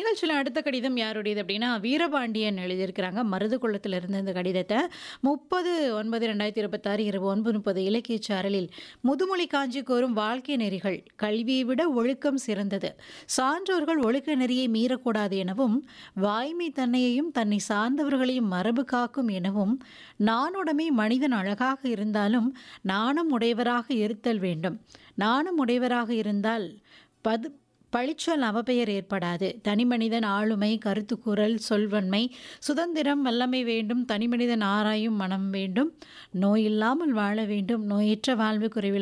நிகழ்ச்சியில அடுத்த கடிதம் யாருடையது அப்படின்னா, வீரபாண்டியன் எழுதியிருக்கிறாங்க. மருதுகுளத்திலிருந்து இந்த கடிதத்த 30/9/2026 இரவு 9:30 இலக்கியச் சாரலில் முதுமொழி காஞ்சி கோரும் வாழ்க்கை நெறிகள் கல்வியை விட ஒழுக்கம் சிறந்தது. சான்றோர்கள் ஒழுக்க நெறியை மீறக்கூடாது எனவும், வாய்மை தன்னையையும் தன்னை சார்ந்தவர்களையும் மரபு காக்கும் எனவும், நாணுடைமை மனிதன் அழகாக இருந்தாலும் நாணம் உடையவராக இருத்தல் வேண்டும். நாணம் உடையவராக இருந்தால் பது பழிச்சொல் அவப்பெயர் ஏற்படாது. தனிமனிதன் ஆளுமை, கருத்துக்கூறல், சொல்வன்மை, சுதந்திரம், வல்லமை வேண்டும். தனிமனிதன் ஆராயும் மனம் வேண்டும். நோயில்லாமல் வாழ வேண்டும். நோயற்ற வாழ்வு குறைவிலா